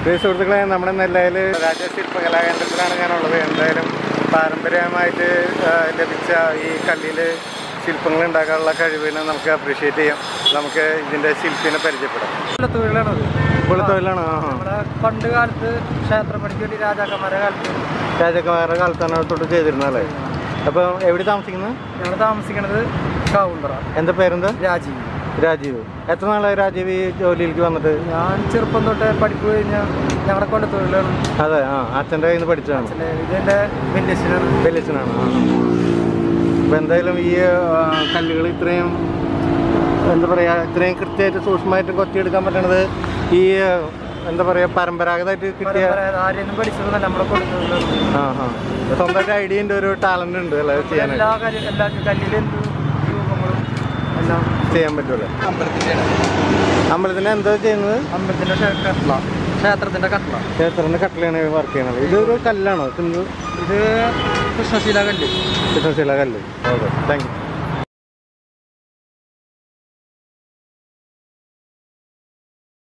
പ്രിയ സുഹൃത്തുക്കളെ നമ്മുടെ നെല്ലയിൽ രാജശില്പകലാ കേന്ദ്രത്തിലാണ് ഞാനുള്ളത് എന്തായാലും പാരമ്പര്യമായിട്ട് ആ, ലഭിച്ച ഈ കല്ലിൽ ശില്പങ്ങൾ ഉണ്ടാക്കാനുള്ള കഴിവിനെ നമുക്ക് അപ്രീഷിയേറ്റ് ചെയ്യാം നമുക്ക് ഇതിൻ്റെ ശില്പിനെ പരിചയപ്പെടാം നല്ല തൊഴിലാണത് ഇപ്പോൾ തൊഴിലാണ് ആ ആ നമ്മുടെ പണ്ട് കാലത്ത് ക്ഷേത്രപ്പണിക്ക് വേണ്ടി രാജാക്കന്മാരുടെ കാലത്ത് രാജകുമാരുടെ കാലത്താണ് തൊട്ട് ചെയ്തിരുന്നല്ലേ അപ്പോൾ എവിടെ താമസിക്കുന്നത് ഞങ്ങൾ താമസിക്കുന്നത് കാവുണ്ടറ എന്താ പേരെന്താ രാജീവ് രാജീവ് എത്ര നാളായി രാജീവ് ഈ ജോലിയിലേക്ക് വന്നിട്ട് ഞാൻ ചെറുപ്പം തൊട്ട് പഠിപ്പ് കഴിഞ്ഞാൽ ഞങ്ങളുടെ കൊണ്ട് തൊഴിലാണ് അതെ ആ അച്ഛൻ്റെ കയ്യിൽ നിന്ന് പഠിച്ചതാണ് അച്ഛൻ്റെ ഇതെൻ്റെ വലിയച്ഛനാണ് വലിയച്ഛനാണ് ആ അപ്പം എന്തായാലും ഈ കല്ലുകൾ ഇത്രയും എന്താ പറയുക ഇത്രയും കൃത്യമായിട്ട് സൂക്ഷ്മമായിട്ട് കൊത്തിയെടുക്കാൻ പറ്റണത് ഈ ആ, എന്താ പറയുക പരമ്പരാഗതമായിട്ട് കിട്ടിയ ആരെയൊന്നും പഠിച്ചതൊന്നല്ല നമ്മുടെ കൊണ്ട് തൊഴിലാണ് ആ ആ സ്വന്തമായിട്ട് ഐഡിയൻ്റെ ഒരു ടാലൻ്റ് ഉണ്ട് അല്ലേ അത് ചെയ്യാനായിട്ട് എല്ലാ കല്ല് എല്ലാ കല്ലിലും എന്ത് രൂപങ്ങളും എല്ലാം ചെയ്യാൻ പറ്റുമല്ലോ അമ്പലത്തിൻ്റെയാണ് അമ്പലത്തിന് എന്താ ചെയ്യുന്നത് അമ്പലത്തിൻ്റെ കട്ട്ള ക്ഷേത്രത്തിൻ്റെ കട്ട്ള ക്ഷേത്രത്തിൻ്റെ കട്ടിലാണ് വർക്ക് ചെയ്യണത് ഇതൊരു കല്ലാണോ സിമ്പിൾ ഇത് കൃഷ്ണശീല കല്ല് കൃഷ്ണശീല കല്ല് ഓക്കെ താങ്ക് യു